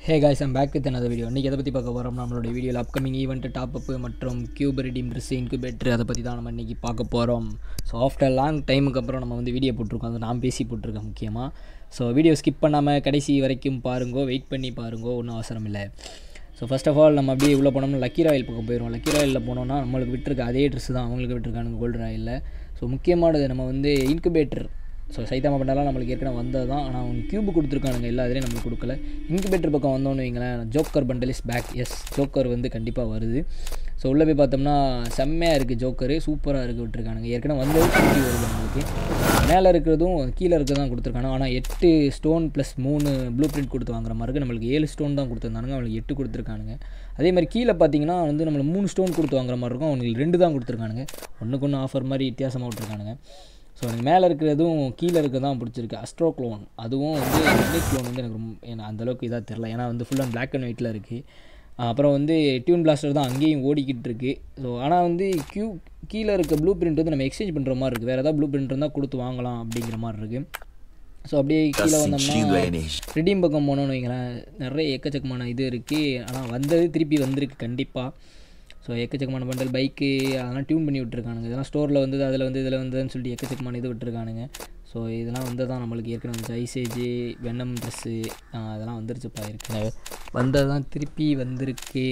Hey guys I'm back with another video இன்றைக்கி எதை பற்றி பார்க்க போகிறோம் நம்மளுடைய வீடியோவில் அப்கமிங் ஈவெண்ட் டாப் அப் மற்றும் கியூப் ரெடீம் ட்ரெஸ் இன்குபேட்டர் அதை பற்றி தான் நம்ம இன்றைக்கி பார்க்க போகிறோம் ஸோ ஆஃப்டர் லாங் டைமுக்கு அப்புறம் நம்ம வந்து வீடியோ போட்டிருக்கோம் அது நான் பேசி போட்டிருக்கேன் முக்கியமாக ஸோ வீடியோ ஸ்கிப் பண்ணாமல் கடைசி வரைக்கும் பாருங்கோ வெயிட் பண்ணி பாருங்கோ ஒன்றும் அவசரம் இல்லை ஸோ ஃபர்ஸ்ட் ஆஃப் ஆல் நம்ம அப்படியே உள்ளே போனோம்னா லக்கி ராயல் பக்கம் போயிடுவோம் லக்கி ராயலில் போனோம்னா நம்மளுக்கு விட்டுருக்க அதே ட்ரெஸ் தான் அவங்களுக்கு விட்டுருக்கானுங்க கோல்டு ராயலில் ஸோ முக்கியமானது நம்ம வந்து இன்குபேட்டர் ஸோ சைத்தாமா பண்ணாலாம் நம்மளுக்கு ஏற்கனவே வந்தது தான் ஆனால் அவங்க கியூப் கொடுத்துருக்கானுங்க எல்லா இதுலேயும் நம்மளுக்கு கொடுக்கல இன்குபேட்டர் பக்கம் வந்தோன்னு வைங்களேன் joker bundle is back yes joker வந்து கண்டிப்பாக வருது ஸோ உள்ளே போய் பார்த்தோம்னா செம்மையாக இருக்குது ஜோக்கரு சூப்பராக இருக்குது விட்டுருக்கானுங்க ஏற்கனவே வந்தது திருப்பி வருது நம்மளுக்கு மேலே இருக்கிறதும் கீழே இருக்கிறதும் கொடுத்துருக்காங்க ஆனால் எட்டு ஸ்டோன் ப்ளஸ் மூணு ப்ளூ பிரிண்ட் கொடுத்து வாங்குற மாதிரி இருக்குது நம்மளுக்கு ஏழு ஸ்டோன் தான் கொடுத்துருந்தானுங்க அவங்களுக்கு எட்டு கொடுத்துருக்கானுங்க அதே மாதிரி கீழே பார்த்தீங்கன்னா வந்து நம்மளுக்கு மூணு ஸ்டோன் கொடுத்து வாங்குற மாதிரி இருக்கும் அவங்களுக்கு ரெண்டு தான் கொடுத்துருக்கானுங்க ஒன்றுக்கு ஒன்று ஆஃபர் மாதிரி வித்தியாசமாக விட்டுருக்கானுங்க ஸோ எனக்கு மேலே இருக்கிறதும் கீழே இருக்க தான் பிடிச்சிருக்கு அஸ்ட்ரோ க்ளோன் அதுவும் வந்து யூனிக் க்ளோன் வந்து எனக்கு ரொம்ப எனக்கு அந்தளவுக்கு இதாக தெரில ஏன்னா வந்து ஃபுல் அண்ட் பிளாக் அண்ட் ஒயிட்டில் இருக்குது அப்புறம் வந்து டியூன் பிளாஸ்டர் தான் அங்கேயும் ஓடிக்கிட்டு இருக்கு ஸோ ஆனால் வந்து கியூ கீழே இருக்க ப்ளூ பிரிண்ட் வந்து நம்ம எக்ஸ்சேஞ்ச் பண்ணுற மாதிரி இருக்குது வேறு ஏதாவது ப்ளூ பிரிண்ட் இருந்தால் கொடுத்து வாங்கலாம் அப்படிங்கிற மாதிரி இருக்குது ஸோ அப்படியே கீழே வந்தோம்னா ரிடீம் பக்கம் போனோம்னு வைங்களேன் நிறைய எக்கச்சக்கமான இது இருக்குது ஆனால் வந்தது திருப்பி வந்திருக்கு கண்டிப்பாக ஸோ எக்கச்சக்கமான பண்டல் பைக்கு அதெல்லாம் டியூன் பண்ணி விட்ருக்கானுங்க இதெல்லாம் ஸ்டோரில் வந்து அதில் வந்து இதில் வந்ததுன்னு சொல்லிட்டு எக்கச்சக்கமான இது விட்டுருக்கானுங்க ஸோ இதெல்லாம் வந்து தான் நம்மளுக்கு ஏற்கனவே வந்துச்சு ஐசேஜு வெண்ணம் ட்ரெஸ்ஸு அதெல்லாம் வந்துருச்சுப்பா ஏற்கனவே வந்தது தான் திருப்பி வந்திருக்கு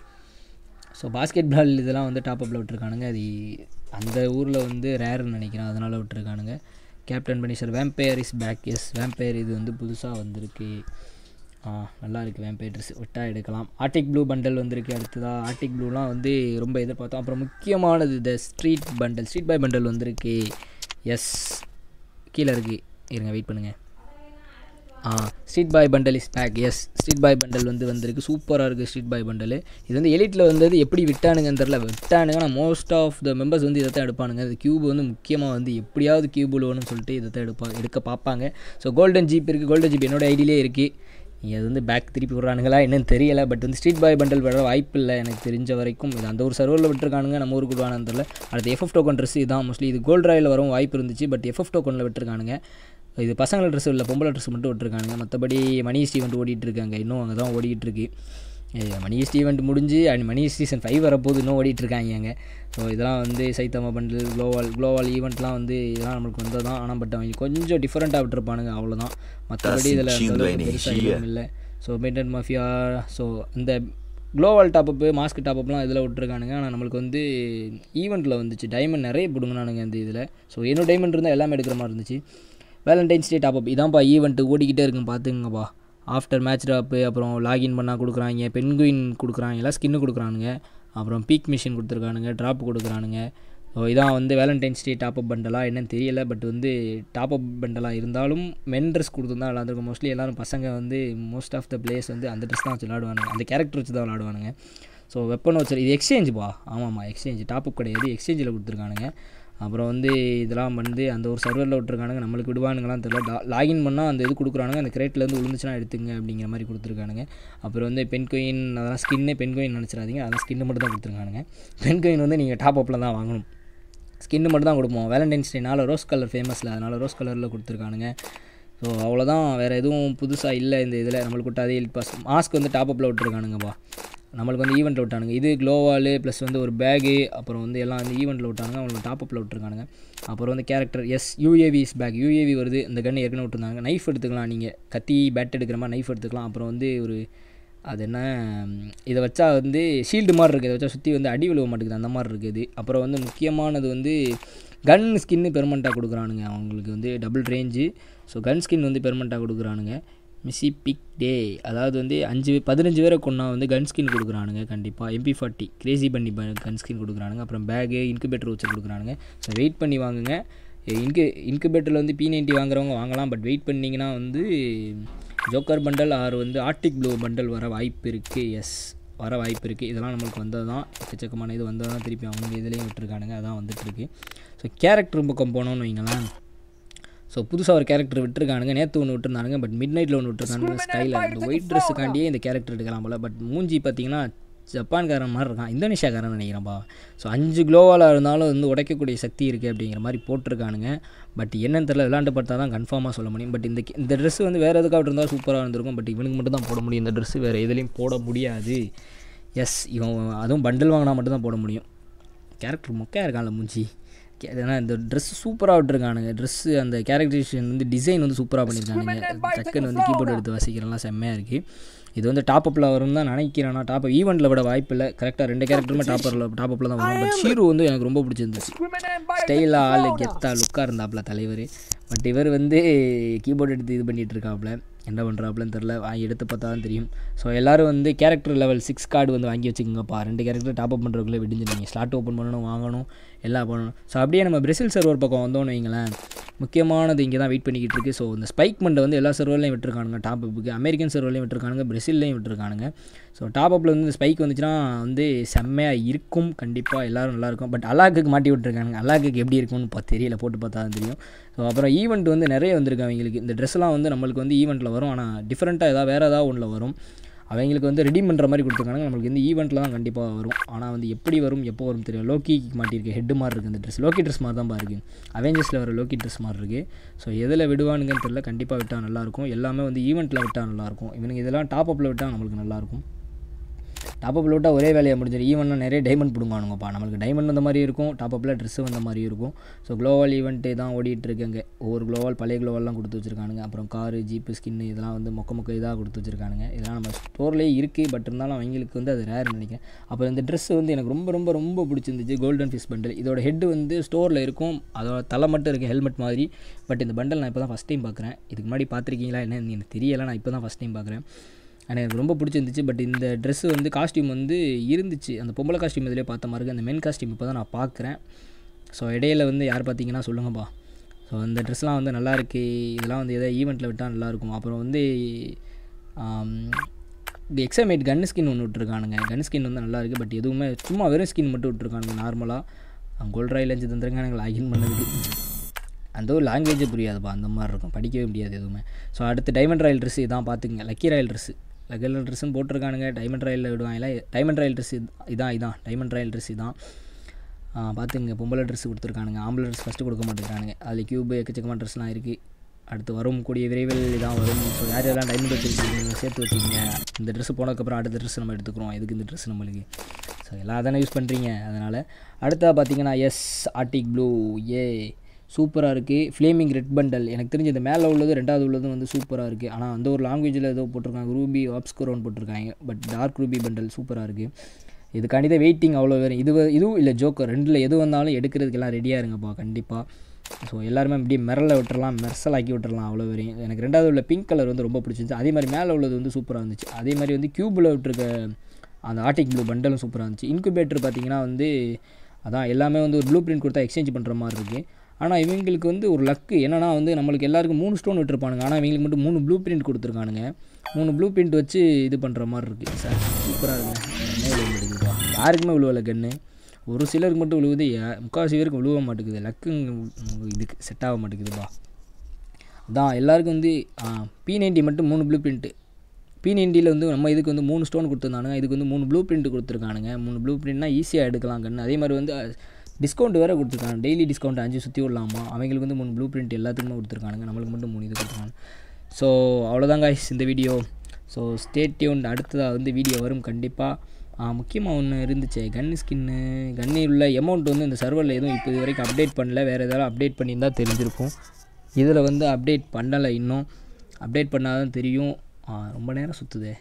ஸோ பாஸ்கெட் பால் இதெல்லாம் வந்து டாப் அப்பில் விட்டுருக்கானுங்க அது அந்த ஊரில் வந்து ரேர்னு நினைக்கிறேன் அதனால் விட்டுருக்கானுங்க captain punisher vampire is back yes vampire இது வந்து புதுசாக வந்திருக்கு ஆ நல்லா இருக்குது வேம்பயர் ட்ரெஸ் விட்டால் எடுக்கலாம் ஆர்டிக் ப்ளூ பண்டல் வந்திருக்கு அடுத்ததாக ஆர்டிக் ப்ளூலாம் வந்து ரொம்ப எதிர்பார்த்தோம் அப்புறம் முக்கியமானது இந்த street bundle street boy bundle வந்திருக்கு எஸ் கீழே இருக்குது இருங்க வெயிட் பண்ணுங்கள் ஆ street boy bundle is back yes street boy bundle வந்து வந்திருக்கு சூப்பராக இருக்குது ஸ்ட்ரீட் பாய் பண்டல் இது வந்து எலிட்டில் வந்தது எப்படி விட்டானுங்கன்னு தெரில விட்டானுங்க ஆனால் மோஸ்ட் ஆஃப் த மெம்பர்ஸ் வந்து இதை தான் எடுப்பானுங்க இது கியூப் வந்து முக்கியமாக வந்து எப்படியாவது கியூப் வேணும்னு சொல்லிட்டு இதை தான் எடுப்பா எடுக்க பார்ப்பாங்க ஸோ கோல்டன் ஜீப் இருக்குது கோல்டன் ஜீப் என்னோட ஐடியிலே இருக்குது அது வந்து பேக் திருப்பி விட்றானுங்களா என்னன்னு தெரியலை பட் வந்து ஸ்ட்ரீட் பாய் பண்டல் விட வாய்ப்பு இல்லை எனக்கு தெரிஞ்ச வரைக்கும் இது அந்த ஒரு சர்வரில் விட்டுருக்கானுங்க நம்ம ஊருக்கு விடுவானு தெரில அடுத்து எஃப்எஃப் டோக்கன் ட்ரெஸ் இதுதான் மோஸ்ட்லி இது கோல்ட் ராயில் வரவும் வாய்ப்பு இருந்துச்சு பட் எஃப்எஃப் டோக்கனில் விட்டுருக்கானுங்க இது பசங்கள ட்ரெஸ் இல்லை பொம்பளை ட்ரெஸ் மட்டும் விட்டுருக்கானுங்க மற்றபடி மணி ஸ்டீவெண்ட் ஓடிட்டு இருக்காங்க இன்னும் அங்கே தான் ஓடிக்கிட்டு இருக்கு மணி ஸ்டீவெண்ட் முடிஞ்சு அண்ட் மணி சீசன் ஃபைவ் வரப்போது இன்னும் ஓடிட்டு இருக்காங்க அங்கே ஸோ இதெல்லாம் வந்து சைத்தமா பண்டில் குளோவால் குளோவால் ஈவெண்ட்லாம் வந்து இதெல்லாம் நம்மளுக்கு வந்தது தான் ஆனால் பட் அவங்க கொஞ்சம் டிஃப்ரெண்ட்டாக விட்டுருப்பானுங்க அவ்வளோதான் மற்றபடி இதில் பெருசாக எதுவும் இல்லை ஸோ மெயின்டைன் மாஃபியா ஸோ இந்த குளோவால் டாப்பப்பு மாஸ்க் டாப்பப்லாம் இதில் விட்டுருக்கானுங்க ஆனால் நம்மளுக்கு வந்து ஈவெண்ட்டில் வந்துச்சு டைமண்ட் நிறைய பிடுங்கினானுங்க இந்த இதில் ஸோ என்னோட டைமண்ட் இருந்தால் எல்லாமே எடுக்கிற மாதிரி இருந்துச்சு வேலண்டைன்ஸ் டே டாப்அப் இதான்ப்பா ஈவெண்ட்டு ஓடிக்கிட்டே இருக்குன்னு பார்த்துங்கப்பா ஆஃப்டர் மேட்ச் ட்ராப்பு அப்புறம் லாகின் பண்ணால் கொடுக்குறாங்க பென்குயின் கொடுக்குறாங்க எல்லாம் ஸ்கின்னு கொடுக்குறானுங்க அப்புறம் பீக் மிஷின் கொடுத்துருக்கானுங்க ட்ராப் கொடுக்குறானுங்க ஸோ இதான் வந்து வேலண்டைன்ஸ் டே டாப்அப் பண்டலாக என்னன்னு தெரியல பட் வந்து டாப்அப் பண்டலாக இருந்தாலும் மென் ட்ரெஸ் கொடுத்துருந்தா விளாண்டுருக்கும் மோஸ்ட்லி எல்லோரும் பசங்க வந்து மோஸ்ட் ஆஃப் த பிளேயர்ஸ் வந்து அந்த ட்ரெஸ் தான் வச்சு விளாடுவானுங்க அந்த கேரக்டர் வச்சு தான் விளாடுவானுங்க ஸோ வெப்பன் வச்சு இது எக்ஸ்சேஞ்சுப்பா ஆமாம்மா எக்ஸ்சேஞ்ச் டாப்அப் கிடையாது எக்ஸ்சேஞ்சில் கொடுத்துருக்கானுங்க அப்புறம் வந்து இதெல்லாம் வந்து அந்த ஒரு சர்வரில் விட்டுருக்கானுங்க நம்மளுக்கு விடுவானுங்களாம் தெரியல லாகின் பண்ணால் அந்த இது கொடுக்குறானுங்க அந்த கிரேட்லேருந்து விழுந்துச்சுன்னா எடுத்துங்க அப்படிங்கிற மாதிரி கொடுத்துருக்கானுங்க அப்புறம் வந்து பென் கோயின் அதெல்லாம் ஸ்கின்னே பென் கோயின் நினச்சிடாதீங்க அதெல்லாம் ஸ்கின்னு மட்டும் தான் கொடுத்துருக்கானுங்க பென் கோயின் வந்து நீங்கள் டாப் அப்பில் தான் வாங்கணும் ஸ்கின்னு மட்டும் தான் கொடுப்போம் வேலண்டைன்ஸ் டேனால ரோஸ் கலர் ஃபேமஸில் அதனால் ரோஸ் கலரில் கொடுத்துருக்கானுங்க ஸோ அவ்வளோதான் வேறு எதுவும் புதுசாக இல்லை இந்த இதில் நம்மளுக்கு விட்டு அதே பாஸ் மாஸ்க் வந்து டாப் அப்பில் விட்டுருக்கானுங்கப்பா நம்மளுக்கு வந்து ஈவெண்ட்டில் விட்டானுங்க இது க்ளோவால் ப்ளஸ் வந்து ஒரு பேகு அப்புறம் வந்து எல்லாம் வந்து ஈவெண்ட்டில் விட்டானுங்க அவங்களுக்கு டாப் அப்பில் விட்டுருக்கானுங்க அப்புறம் வந்து characters UAV is back UAV வருது இந்த கன் ஏற்கனவே விட்டுருந்தாங்க நைஃப் எடுத்துக்கலாம் நீங்கள் கத்தி பேட் எடுக்கிற மாதிரி நைஃப் எடுத்துக்கலாம் அப்புறம் வந்து ஒரு அது என்ன இதை வச்சா வந்து ஷீல்டு மாதிரி இருக்குது இதை வச்சா சுற்றி வந்து அடி விழுவ மாட்டேங்குது அந்த மாதிரி இருக்குது அப்புறம் வந்து முக்கியமானது வந்து கன் ஸ்கின்னு பெர்மனண்ட்டாக கொடுக்குறானுங்க அவங்களுக்கு வந்து double range so gun skin வந்து பெர்மனண்ட்டாக கொடுக்குறானுங்க மிஸ்ஸி பிக் டே அதாவது வந்து அஞ்சு பதினஞ்சு பேரை கொண்டா வந்து கன் ஸ்கின் கொடுக்குறானுங்க கண்டிப்பாக எம்பி ஃபார்ட்டி கிரேசி பண்ணி கன் ஸ்கின் கொடுக்குறானுங்க அப்புறம் பேகு இன்குபேட்டர் வச்சு கொடுக்குறானுங்க ஸோ வெயிட் பண்ணி வாங்குங்க இன்கு இன்குபேட்டரில் வந்து பி நைன்ட்டி வாங்குறவங்க வாங்கலாம் பட் வெயிட் பண்ணிங்கன்னா வந்து ஜோக்கர் பண்டல் ஆர் வந்து ஆர்டிக் ப்ளூ பண்டல் வர வாய்ப்பு இருக்குது எஸ் வர வாய்ப்பு இருக்குது இதெல்லாம் நம்மளுக்கு வந்தது தான் எக்கச்சக்கமான இது வந்தது தான் திருப்பி அவங்க இதுலேயும் விட்டுருக்கானுங்க அதான் வந்துட்டுருக்கு ஸோ கேரக்டர் பக்கம் போனோன்னு வைங்களேன் ஸோ புதுசாக ஒரு கேரக்டர் விட்டுருக்கானுங்க நேற்று ஒன்று விட்டுருந்தானுங்க பட் மிட் நைட்டில் ஒன்று விட்டுருக்கானுங்க ஸ்டைலில் இந்த ஒயிட் ட்ரெஸ்ஸுக்காண்டியே இந்த கேரக்டர் எடுக்கலாம் போல் பட் மூஞ்சி பார்த்தீங்கன்னா ஜப்பான்காரன் மாதிரி இருக்கான் இந்தோனேஷியாக்காரன் நினைக்கிறேன்ப்பா ஸோ அஞ்சு க்ளோவாலாக இருந்தாலும் வந்து உடைக்கக்கூடிய சக்தி இருக்குது அப்படிங்கிற மாதிரி போட்டிருக்கானுங்க பட் என்னன்னு தெரியல விளாண்டு பார்த்தா தான் கன்ஃபார்மாக சொல்ல முடியும் பட் இந்த இந்த ட்ரெஸ் வந்து வேறு எதுக்காக இருந்தால் சூப்பராக இருந்திருக்கும் பட் இவனுக்கு மட்டும் தான் போட முடியும் இந்த ட்ரெஸ்ஸு வேறு எதுலேயும் போட முடியாது எஸ் இவன் அதுவும் பண்டில் வாங்கினா மட்டும்தான் போட முடியும் கேரக்டர் மொக்கையாக இருக்கான்ல மூஞ்சி கே- ஏன்னா இந்த ட்ரெஸ் சூப்பராக விட்டுருக்கானுங்க ட்ரெஸ்ஸு அந்த கேரக்டரைசேஷன் வந்து டிசைன் வந்து சூப்பராக பண்ணியிருக்கானுங்க டக்குன்னு வந்து கீபோர்டு எடுத்து வாசிக்கிறலாம் செம்மையாக இருக்குது இது வந்து டாப் அப்பில் வரும் தான் நினைக்கிறேன் நான் டாப் ஈவெண்ட்டில் விட வாய்ப்பு இல்லை கரெக்டாக ரெண்டு கேரக்டருமே டாப்பரில் டாப் அப்பில் தான் வரும் பட் ஷீரு வந்து எனக்கு ரொம்ப பிடிச்சிருந்துச்சு ஸ்டைலாக ஆள் கெத்தா லுக்காக இருந்தாப்புல தலைவர் பட் இவர் வந்து கீபோர்டு எடுத்து இது பண்ணிகிட்டு இருக்காப்புல என்ன பண்ணுறாப்புலன்னு தெரில வாங்கி எடுத்து பார்த்தா தான் தெரியும் ஸோ எல்லோரும் வந்து கேரக்டர் லெவல் சிக்ஸ் கார்டு வந்து வாங்கி வச்சுக்கோங்கப்பா ரெண்டு கேரக்டர் டாப் அப் பண்ணுறதுக்குள்ளே விடிஞ்சிருங்க ஸ்லாட் ஓப்பன் பண்ணணும் வாங்கணும் எல்லாம் பண்ணணும் ஸோ அப்படியே நம்ம பிரசில் சர்வர் பக்கம் வந்தோம்னு வைங்களேன் முக்கியமானது இங்கே தான் வெயிட் பண்ணிக்கிட்டு இருக்கு ஸோ இந்த ஸ்பைக் மண்டை வந்து எல்லா சர்வர்லையும் விட்டுருக்கானுங்க டாப் அப்புக்கு அமெரிக்கன் சர்வர்லையும் விட்டுருக்கானுங்க பிரசில்லையும் விட்டுருக்கானுங்க ஸோ டாப் அப்பில் வந்து ஸ்பைக் வந்துச்சுன்னா வந்து செம்மையாக இருக்கும் கண்டிப்பாக எல்லோரும் நல்லாயிருக்கும் பட் அலாக்குக்கு மாட்டி விட்டுருக்கானுங்க அலாக்குக்கு எப்படி இருக்கும்னு இப்போ தெரியல போட்டு பார்த்தா தான் தெரியும் ஸோ அப்புறம் ஈவெண்ட் வந்து நிறைய வந்திருக்கு அவங்களுக்கு இந்த ட்ரெஸ்லாம் வந்து நம்மளுக்கு வந்து ஈவெண்ட்டில் வரும் ஆனால் டிஃப்ரெண்ட்டாக ஏதாவது வேறு ஏதாவது ஒன்றில் வரும் அவங்களுக்கு வந்து ரெடி பண்ணுற மாதிரி கொடுத்துருக்காங்க நம்மளுக்கு வந்து ஈவெண்ட்டில் தான் கண்டிப்பாக வரும் ஆனால் வந்து எப்படி வரும் எப்போ வரும் தெரியும் லோக்கிக்கு மாட்டியிருக்கு ஹெட் மாதிரி இருக்குது இந்த ட்ரெஸ் லோக்கி ட்ரெஸ் மாதிரி தான் பாருக்கு அவெஞ்சர்ஸில் வர லோக்கி ட்ரெஸ் மாதிரி இருக்குது ஸோ எதில் விடுவானுங்கன்னு தெரியல கண்டிப்பாக விட்டால் நல்லாயிருக்கும் எல்லாமே வந்து ஈவெண்ட்டில் விட்டால் நல்லாயிருக்கும் இவனுக்கு இதெல்லாம் டாப் அப்பில் விட்டால் நம்மளுக்கு நல்லாயிருக்கும் டாப் அப்பில் விட்டால் ஒரே வேலையாக முடிஞ்சிடும் ஈவெண்ட்னா நிறைய டைமண்ட் பிடுங்குவானுங்கப்பா நம்மளுக்கு டைமண்ட் வந்த மாதிரி இருக்கும் டாப் அப்பில் ட்ரெஸ்ஸு வந்த மாதிரி இருக்கும் ஸோ குளோவல் ஈவெண்ட்டு தான் ஓடிட்டு இருக்குங்க ஒவ்வொரு குளோவல் பழைய குளோவல்லாம் கொடுத்து வச்சிருக்கானுங்க அப்புறம் காரு ஜீப்பு ஸ்கின்னு இதெல்லாம் வந்து மொக்க மொக்க இதாக கொடுத்து வச்சிருக்கானுங்க இதெல்லாம் நம்ம ஸ்டோர்லேயே இருக்குது பட் இருந்தாலும் அவங்களுக்கு வந்து அது ரேர் நினைக்கிறேன் அப்புறம் இந்த ட்ரெஸ் வந்து எனக்கு ரொம்ப ரொம்ப ரொம்ப பிடிச்சிருந்துச்சு கோல்டன் ஃபிஷ் பண்டில் இதோட ஹெட் வந்து ஸ்டோரில் இருக்கும் அதோட தலை மட்டும் இருக்குது ஹெல்மெட் மாதிரி பட் இந்த பண்டல் நான் இப்போ தான் ஃபஸ்ட் டைம் பார்க்குறேன் இதுக்கு முன்னாடி பார்த்துருக்கீங்களா என்னன்னு எனக்கு தெரியலை நான் இப்போ தான் ஃபஸ்ட் டைம் பார்க்குறேன் ஆனால் எனக்கு ரொம்ப பிடிச்சிருந்துச்சு பட் இந்த ட்ரெஸ்ஸு வந்து காஸ்டியூம் வந்து இருந்துச்சு அந்த பொம்பளை காஸ்டியூம் இதிலே பார்த்த மாதிரி இருக்கு. அந்த மென் காஸ்டியூம் இப்போ தான் நான் பார்க்குறேன் ஸோ இடையில வந்து யார் பார்த்தீங்கன்னா சொல்லுங்கப்பா ஸோ இந்த ட்ரெஸ்லாம் வந்து நல்லா இருக்கு இதெல்லாம் வந்து எதாவது ஈவெண்ட்டில் விட்டால் நல்லாயிருக்கும் அப்புறம் வந்து ஆம், இந்த எக்ஸாமேட் கன் ஸ்கின் ஒன்று விட்ருக்கானுங்க கன் ஸ்கின் வந்து நல்லா இருக்குது பட் எதுவுமே சும்மா வெறும் ஸ்கின் மட்டும் விட்ருக்கானுங்க நார்மலாக கோல்ட்ராயில் அஞ்சு தந்துருங்க எனக்கு லாகின் பண்ணதுக்கு அந்த ஒரு லாங்குவேஜே புரியாதுப்பா அந்த மாதிரி இருக்கும் படிக்கவே முடியாது எதுவுமே ஸோ அடுத்து டைமண்ட் ராயல் ட்ரெஸ் இதான் பார்த்துக்குங்க lucky royal dress lucky royal ட்ரெஸ்ஸுன்னு போட்டிருக்கானுங்க டைமண்ட் ராயலில் விடுவாங்களா டைமண்ட் ராயல் ட்ரெஸ் இதான் இதான் டைமண்ட் ராயல் ட்ரெஸ் இதான் ஆ, பார்த்துங்க பொம்பளை ட்ரெஸ் கொடுத்துருக்கானுங்க ஆம்பளை ட்ரெஸ் ஃபஸ்ட்டு கொடுக்க மாட்டேங்கிறானுங்க அதில் கியூபு எக்கச்சக்கமான ட்ரெஸ்லாம் இருக்குது அடுத்து வரும் கூடிய விரைவில் இதான் வரும் ஸோ யார் யாரெல்லாம் டைமண்ட் வச்சுருக்கீங்க சேர்த்து வச்சுக்கோங்க இந்த ட்ரெஸ் போனதுக்கப்புறம் அடுத்த ட்ரெஸ் நம்ம எடுத்துக்கிறோம் எதுக்கு இந்த ட்ரெஸ் நம்மளுக்கு ஸோ எல்லாம் தானே யூஸ் பண்ணுறீங்க அதனால் அடுத்தா பார்த்தீங்கன்னா எஸ் ஆர்டிக் ப்ளூ ஏ சூப்பராக இருக்குது ஃப்ளேமிங் ரெட் பண்டல் எனக்கு தெரிஞ்சு இந்த மேலே உள்ளது ரெண்டாவது உள்ளதும் வந்து சூப்பராக இருக்குது ஆனால் அந்த ஒரு லாங்குவேஜில் ஏதோ போட்டிருக்காங்க ரூபி ஆப்ஸ்கோரோன்னு போட்டிருக்காங்க பட் டார்க் ரூபி பண்டல் சூப்பராக இருக்குது இதுக்காண்டி தான் வெயிட்டிங் அவ்வளோ வரும் இது வ- இதுவும் இல்லை ஜோக்கர் ரெண்டில் எது வந்தாலும் எடுக்கிறதுக்கெல்லாம் ரெடியாக இருங்கப்பா கண்டிப்பாக ஸோ எல்லாருமே அப்படியே மிரல விட்டுறலாம் மெர்சல் ஆக்கி விட்டுறலாம் அவ்வளோ வரையும் எனக்கு ரெண்டாவது உள்ள பிங்க் கலர் வந்து ரொம்ப பிடிச்சிருந்துச்சு அதே மாதிரி மேலே உள்ளது வந்து சூப்பராக இருந்துச்சு அதே மாதிரி வந்து கியூபில் விட்டுருக்க அந்த ஆர்டிக் ப்ளூ பண்டலும் சூப்பராக இருந்துச்சு இன்குபேட்டர் பார்த்தீங்கன்னா வந்து அதான் எல்லாமே வந்து ஒரு ப்ளூ பிரிண்ட் கொடுத்தா எக்ஸ்சேஞ்ச் பண்ணுற மாதிரி இருக்குது ஆனால் இவங்களுக்கு வந்து ஒரு லக்கு என்னன்னா வந்து நம்மளுக்கு எல்லாருக்கும் மூணு ஸ்டோன் விட்டுருப்பானுங்க ஆனால் இவங்களுக்கு மட்டும் மூணு ப்ளூ பிரிண்ட் கொடுத்துருக்கானுங்க மூணு ப்ளூ பிரிண்ட் வச்சு இது பண்ணுற மாதிரி இருக்குது சார் சூப்பராக இருக்குங்க என்ன விழுக மாட்டேங்குதுப்பா யாருக்குமே விழுவலை கன்று ஒரு சிலருக்கு மட்டும் விழுவுது யா- முக்கால்வாசி பேருக்கு விழுவ மாட்டேங்குது லக்கு இதுக்கு செட் ஆக மாட்டேங்குதுப்பா அதான் எல்லாருக்கும் வந்து பி நைன்டி மட்டும் மூணு ப்ளூ பிரிண்ட்டு பி நைன்டியில் வந்து நம்ம இதுக்கு வந்து மூணு ஸ்டோன் கொடுத்துருந்தானுங்க இதுக்கு வந்து மூணு ப்ளூ பிரிண்ட் கொடுத்துருக்கானுங்க மூணு ப்ளூ பிரிண்ட்னா ஈஸியாக எடுக்கலாம் கன்று அதே மாதிரி வந்து டிஸ்கவுண்ட் வேறு கொடுத்துருக்காங்க டெய்லி டிஸ்கவுண்ட் அஞ்சு சுற்றி விடலாமா அவங்களுக்கு வந்து மூணு ப்ளூ பிரிண்ட் எல்லாத்துக்குமே கொடுத்துருக்கானுங்க நம்மளுக்கு மட்டும் மூணு இது கொடுத்துருக்காங்க ஸோ அவ்வளோதாங்க இந்த வீடியோ ஸோ ஸ்டேட் டியூன் அடுத்ததாக வந்து வீடியோ வரும் கண்டிப்பாக முக்கியமாக ஒன்று இருந்துச்சு கன் ஸ்கின்னு கன்னு உள்ள அமௌண்ட் வந்து இந்த சர்வரில் எதுவும் இப்போ இது வரைக்கும் அப்டேட் பண்ணல வேறு ஏதாவது அப்டேட் பண்ணியிருந்தால் தெரிஞ்சிருக்கும் இதில் வந்து அப்டேட் பண்ணலை இன்னும் அப்டேட் பண்ணாதான் தெரியும் ஆ, ரொம்ப நேரம் சுற்றுதே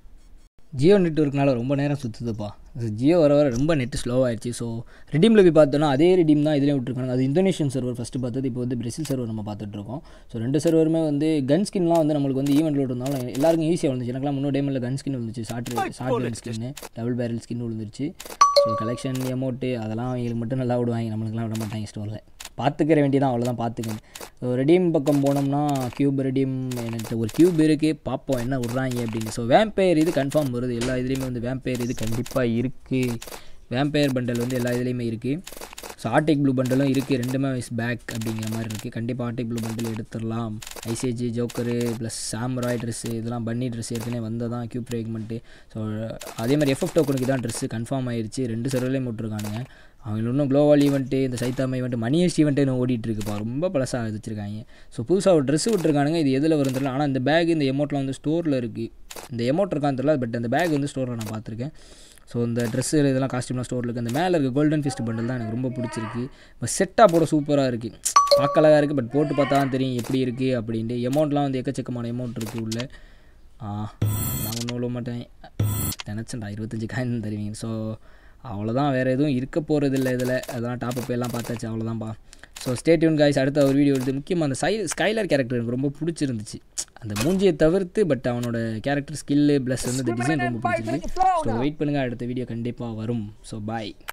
ஜியோ நெட்ஒர்க்னால ரொம்ப நேரம் சுற்றுதுப்பா ஜியோ வர வர ரொம்ப நெட்டு ஸ்லோவாகிடுச்சு ஸோ ரெடீமில் போய் பார்த்தோன்னா அதே ரெடீம் தான் இதுலேயும் விட்டுருக்காங்க அது இந்தோனேஷியன் சர்வர் ஃபஸ்ட்டு பார்த்தது இப்போ வந்து பிரேசில் சர்வர் நம்ம பார்த்துட்ருக்கோம் ஸோ ரெண்டு சர்வருமே வந்து கன் ஸ்கின்லாம் வந்து நம்மளுக்கு வந்து ஈவெண்ட்டில் இருந்தாலும் எல்லாருக்கும் ஈஸியாக வந்துச்சு எனக்குலாம் முன்னூறு டைமில் கன் ஸ்கின் வந்துச்சு short short gun skin double barrel skin விழுந்துருச்சு ஸோ கலெக்ஷன் எமௌண்ட்டு அதெல்லாம் அவங்களுக்கு மட்டும் நல்லா விடுவாங்க நம்மளுக்குலாம் விட மாட்டாங்க ஸ்டோரில் பார்த்துக்கிற வேண்டியதான் அவ்வளோதான் பார்த்துக்கங்க ஸோ ரெடீம் பக்கம் போனோம்னா கியூப் ரெடீம் என்கிட்ட ஒரு கியூப் இருக்குது பார்ப்போம் என்ன விட்றாங்க அப்படின்னு ஸோ வேம்பயர் இது கன்ஃபார்ம் வருது எல்லா இதுலேயுமே வந்து வேம்பயர் இது கண்டிப்பாக இருக்குது வேம்பயர் பண்டல் வந்து எல்லா இதுலேயுமே இருக்குது ஸோ ஆர்டிக் ப்ளூ பண்டலும் இருக்குது ரெண்டுமே இஸ் பேக் அப்படிங்கிற மாதிரி இருக்குது கண்டிப்பாக ஆர்டிக் ப்ளூ பண்டில் எடுத்துடலாம் ICG joker plus samurai dress இதெல்லாம் பன்னி ட்ரெஸ் ஏற்கனவே வந்ததான் கியூப் ஃப்ரேக்மெண்ட்டு ஸோ அதே மாதிரி எஃப்எஃப் டோக்கனுக்கு தான் ட்ரெஸ்ஸு கன்ஃபார்ம் ஆயிருச்சு ரெண்டு சர்வலையும் போட்டிருக்கானுங்க அவங்க இன்னும் க்ளோவால் ஈவெண்ட்டு இந்த சைத்தாமா ஈவெண்ட்டு மணியஸ்ட் ஈவெண்ட்டு இன்னும் ஓடிட்டு இருக்குப்பா ரொம்ப பழசாக வச்சுருக்காங்க ஸோ புதுசாக ஒரு ட்ரெஸ் விட்டுருக்கானுங்க இது எதில் வரும் தெரியல ஆனால் இந்த பேக் இந்த எமௌண்ட்டில் வந்து ஸ்டோரில் இருக்குது இந்த எமௌண்ட் இருக்கான்னு தெரியல பட் அந்த பேக் வந்து ஸ்டோரில் நான் பார்த்துருக்கேன் ஸோ இந்த ட்ரெஸ்ஸு இதெல்லாம் காஸ்டியூம்லாம் ஸ்டோரில் இருக்குது அந்த மேலே இருக்க கோல்டன் ஃபிஸ்ட் பண்டில் தான் எனக்கு ரொம்ப பிடிச்சிருக்கு இப்போ செட்டாக போட சூப்பராக இருக்குது பார்க்க அழகாக இருக்குது பட் போட்டு பார்த்தா தான் தெரியும் எப்படி இருக்குது அப்படின்ட்டு எமௌண்ட்லாம் வந்து எக்கச்சக்கமான எமௌண்ட் இருக்குது உள்ளே ஆ நான் ஒன்றும் விட மாட்டேன் நினச்சேன்டா இருபத்தஞ்சி காயின் தருவீங்க ஸோ அவ்வளோதான் வேறு எதுவும் இருக்க போகிறது இல்லை இதில் அதெல்லாம் டாப் அப் எல்லாம் பார்த்தாச்சு அவ்வளோதான்ப்பா ஸோ ஸ்டேட்யூன் காய்ஸ் அடுத்த ஒரு வீடியோ எடுத்து முக்கியமாக அந்த சை ஸ்கைலர் கேரக்டர் எனக்கு ரொம்ப பிடிச்சிருந்துச்சு அந்த மூஞ்சியை தவிர்த்து பட் அவனோட கேரக்டர் ஸ்கில்லு ப்ளஸ் வந்து இந்த டிசைன் ரொம்ப பிடிச்சிருக்கு ஸோ வெயிட் பண்ணுங்கள் அடுத்த வீடியோ கண்டிப்பாக வரும் ஸோ பாய்